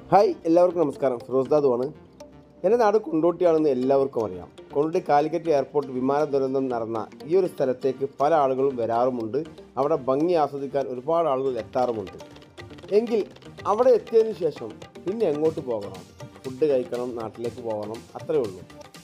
hi എല്ലാവർക്കും നമസ്കാരം ഫിറോസ് ദാദുവാണ് എൻ്റെ നാട് കൊണ്ടോട്ടിയാണെന്ന് എല്ലാവർക്കും അറിയാം കൊണ്ടോട്ടി കാലിക്കറ്റ് എയർപോർട്ട് വിമാന ദുരന്തം നടന്ന ഈ ഒരു സ്ഥലത്തേക്ക് പല ആളുകളും വരാറുമുണ്ട് അവിടെ ഭംഗി ആസ്വദിക്കാൻ ഒരുപാട് ആളുകൾ എത്താറുമുണ്ട് എങ്കിൽ അവിടെ എത്തിയതിന് ശേഷം പിന്നെ എങ്ങോട്ട് പോകണം ഫുഡ് കഴിക്കണം നാട്ടിലേക്ക് പോകണം അത്രേ ഉള്ളൂ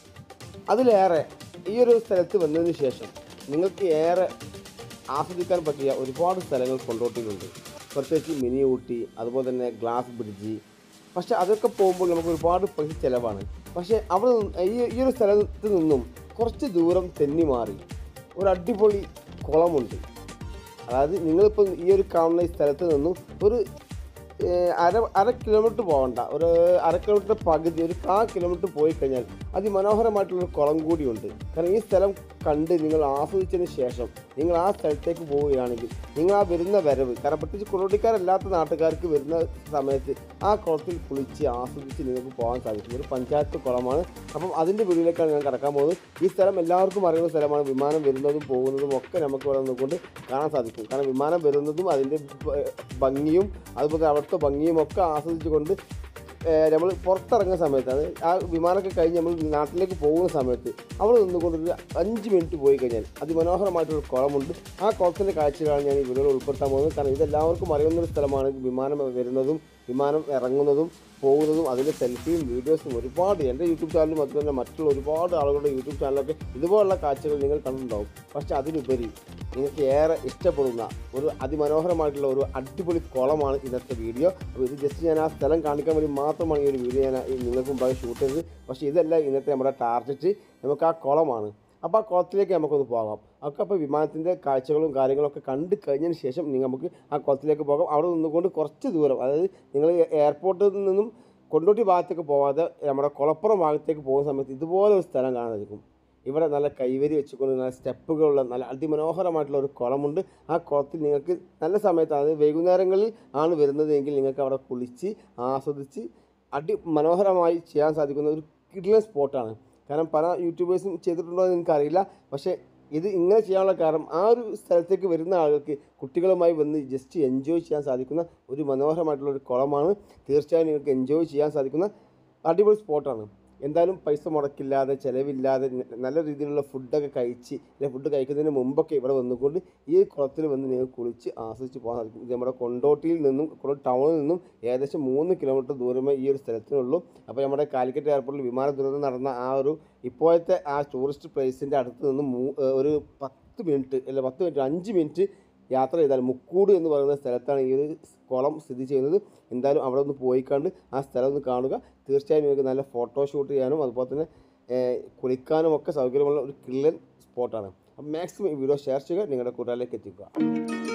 അതിലേറെ ഈ ഒരു സ്ഥലത്ത് വന്നതിന് ശേഷം നിങ്ങൾക്ക് ഏറെ ആസ്വദിക്കാൻ പറ്റിയ ഒരുപാട് സ്ഥലങ്ങൾ കൊണ്ടോട്ടിയിലുണ്ട് പ്രത്യേകിച്ച് മിനി ഊട്ടി അതുപോലെ തന്നെ ഗ്ലാസ് ബ്രിഡ്ജ് പക്ഷെ അതൊക്കെ പോകുമ്പോൾ നമുക്ക് ഒരുപാട് പൈസ ചിലവാണ് പക്ഷേ അവിടെ നിന്ന് ഈ ഈ ഒരു സ്ഥലത്ത് നിന്നും കുറച്ച് ദൂരം തെന്നി മാറി ഒരു അടിപൊളി കുളമുണ്ട് അതായത് നിങ്ങളിപ്പോൾ ഈ ഒരു കാണുന്ന ഈ സ്ഥലത്ത് നിന്നും ഒരു ഏഹ്, അര അര കിലോമീറ്റർ പോകണ്ട ഒരു അര കിലോമീറ്റർ പകുതി ഒരു കാ കിലോമീറ്റർ പോയി കഴിഞ്ഞാൽ അതിമനോഹരമായിട്ടുള്ളൊരു കുളം കൂടിയുണ്ട് കാരണം ഈ സ്ഥലം കണ്ട് നിങ്ങൾ ആസ്വദിച്ചതിന് ശേഷം നിങ്ങൾ ആ സ്ഥലത്തേക്ക് പോവുകയാണെങ്കിൽ നിങ്ങൾ ആ വരുന്ന വരവ് കാരണം പ്രത്യേകിച്ച് കുളോട്ടിക്കാരല്ലാത്ത നാട്ടുകാർക്ക് വരുന്ന സമയത്ത് ആ കുളത്തിൽ കുളിച്ച് ആസ്വദിച്ച് നിങ്ങൾക്ക് പോകാൻ സാധിക്കും ഒരു പഞ്ചായത്ത് കുളമാണ് അപ്പം അതിൻ്റെ വീട്ടിലേക്കാണ് ഞാൻ കടക്കാൻ പോകുന്നത് ഈ സ്ഥലം എല്ലാവർക്കും അറിയുന്ന സ്ഥലമാണ് വിമാനം വരുന്നതും പോകുന്നതും ഒക്കെ നമുക്ക് ഇവിടെ നിന്നുകൊണ്ട് കാണാൻ സാധിക്കും കാരണം വിമാനം വരുന്നതും അതിൻ്റെ ഭ- ഭംഗിയും അതുപോലെ അവിടുത്തെ ഭംഗിയും ഒക്കെ ആസ്വദിച്ചുകൊണ്ട് നമ്മൾ പുറത്തിറങ്ങുന്ന സമയത്ത് അത് ആ വിമാനമൊക്കെ കഴിഞ്ഞ് നമ്മൾ നാട്ടിലേക്ക് പോകുന്ന സമയത്ത് അവിടെ നിന്നുകൊണ്ട് ഒരു അഞ്ച് മിനിറ്റ് പോയി കഴിഞ്ഞാൽ അതിമനോഹരമായിട്ടൊരു കുളമുണ്ട് ആ കുളത്തിൻ്റെ കാഴ്ചകളാണ് ഞാൻ ഈ വീഡിയോയിൽ ഉൾപ്പെടുത്താൻ പോകുന്നത് കാരണം ഇതെല്ലാവർക്കും അറിയുന്ന ഒരു സ്ഥലമാണ് വിമാനം വരുന്നതും വിമാനം ഇറങ്ങുന്നതും പോകുന്നതും അതിൻ്റെ സെൽഫിയും വീഡിയോസും ഒരുപാട് എൻ്റെ യൂട്യൂബ് ചാനലും അതുപോലെ തന്നെ മറ്റുള്ള ഒരുപാട് ആളുകളുടെ യൂട്യൂബ് ചാനലൊക്കെ ഇതുപോലുള്ള കാഴ്ചകൾ നിങ്ങൾ കണ്ടിട്ടുണ്ടാവും പക്ഷേ അതിനുപരി നിങ്ങൾക്ക് ഏറെ ഇഷ്ടപ്പെടുന്ന ഒരു അതിമനോഹരമായിട്ടുള്ള ഒരു അടിപൊളി കുളമാണ് ഇന്നത്തെ വീഡിയോ അപ്പോൾ ഇത് ജസ്റ്റ് ഞാൻ ആ സ്ഥലം കാണിക്കാൻ വേണ്ടി മാത്രമാണ് ഈ ഒരു വീഡിയോ ഞാൻ ഈ നിങ്ങൾക്ക് മുമ്പായി ഷൂട്ട് ചെയ്തത് പക്ഷേ ഇതല്ല ഇന്നത്തെ നമ്മുടെ ടാർഗറ്റ് നമുക്ക് ആ കുളമാണ് അപ്പോൾ ആ കുളത്തിലേക്ക് നമുക്കൊന്ന് പോകാം ഒക്കെ അപ്പോൾ വിമാനത്തിൻ്റെ കാഴ്ചകളും കാര്യങ്ങളൊക്കെ കണ്ടു കഴിഞ്ഞതിന് ശേഷം നിങ്ങൾ നമുക്ക് ആ കുളത്തിലേക്ക് പോകാം അവിടെ നിന്നുകൊണ്ട് കുറച്ച് ദൂരം അതായത് നിങ്ങൾ എയർപോർട്ടിൽ നിന്നും കൊണ്ടോട്ടി ഭാഗത്തേക്ക് പോവാതെ നമ്മുടെ കുളപ്പുറം ഭാഗത്തേക്ക് പോകുന്ന സമയത്ത് ഇതുപോലെ ഒരു സ്ഥലം കാണാൻ സാധിക്കും ഇവിടെ നല്ല കൈവരി വെച്ചുകൊണ്ട് നല്ല സ്റ്റെപ്പുകളുള്ള നല്ല അതിമനോഹരമായിട്ടുള്ള ഒരു കുളമുണ്ട് ആ കുളത്തിൽ നിങ്ങൾക്ക് നല്ല സമയത്ത് അതായത് വൈകുന്നേരങ്ങളിൽ ആണ് വരുന്നത് എങ്കിൽ നിങ്ങൾക്ക് അവിടെ കുളിച്ച് ആസ്വദിച്ച് അടി മനോഹരമായി ചെയ്യാൻ സാധിക്കുന്ന ഒരു കിഡ്ലൻ സ്പോട്ടാണ് കാരണം പല യൂട്യൂബേഴ്സും ചെയ്തിട്ടുണ്ടോ എന്ന് എനിക്കറിയില്ല പക്ഷേ ഇത് ഇങ്ങനെ ചെയ്യാനുള്ള കാരണം ആ ഒരു സ്ഥലത്തേക്ക് വരുന്ന ആളുകൾക്ക് കുട്ടികളുമായി വന്ന് ജസ്റ്റ് എൻജോയ് ചെയ്യാൻ സാധിക്കുന്ന ഒരു മനോഹരമായിട്ടുള്ള ഒരു കുളമാണ് തീർച്ചയായും നിങ്ങൾക്ക് എൻജോയ് ചെയ്യാൻ സാധിക്കുന്ന അടിപൊളി സ്പോട്ടാണ് എന്തായാലും പൈസ മുടക്കില്ലാതെ ചിലവില്ലാതെ ന- നല്ല രീതിയിലുള്ള ഫുഡൊക്കെ കഴിച്ച് അല്ലെങ്കിൽ ഫുഡ് കഴിക്കുന്നതിന് മുമ്പൊക്കെ ഇവിടെ വന്നുകൊണ്ട് ഈ കുളത്തിൽ വന്ന് നിങ്ങൾക്ക് കുളിച്ച് ആസ്വദിച്ച് പോകാൻ സാധിക്കും ഇത് നമ്മുടെ കൊണ്ടോട്ടിയിൽ നിന്നും കൊണ്ടോട്ടി ടൗണിൽ നിന്നും ഏകദേശം മൂന്ന് കിലോമീറ്റർ ദൂരമേ ഈ ഒരു സ്ഥലത്തിനുള്ളൂ അപ്പോൾ നമ്മുടെ കാലിക്കറ്റ് എയർപോർട്ടിൽ വിമാന ദുരന്തം നടന്ന ആ ഒരു ഇപ്പോഴത്തെ ആ ടൂറിസ്റ്റ് പ്ലേസിൻ്റെ അടുത്ത് നിന്ന് മൂ ഏഹ് ഒരു പത്ത് മിനിറ്റ് അല്ല പത്ത് മിനിറ്റ് അഞ്ച് മിനിറ്റ് യാത്ര ചെയ്താൽ മുക്കൂട് എന്ന് പറയുന്ന സ്ഥലത്താണ് ഈ ഒരു കുളം സ്ഥിതി ചെയ്യുന്നത് എന്തായാലും അവിടെ ഒന്ന് പോയി കണ്ട് ആ സ്ഥലം ഒന്ന് കാണുക തീർച്ചയായും നിങ്ങൾക്ക് നല്ല ഫോട്ടോ ഷൂട്ട് ചെയ്യാനും അതുപോലെ തന്നെ ഏഹ്, കുളിക്കാനും ഒക്കെ സൗകര്യമുള്ള ഒരു കിള്ളൻ സ്പോട്ടാണ് അപ്പം മാക്സിമം ഈ വീഡിയോ ഷെയർ ചെയ്യുക നിങ്ങളുടെ കൂട്ടുകാരിലേക്ക് എത്തിക്കുക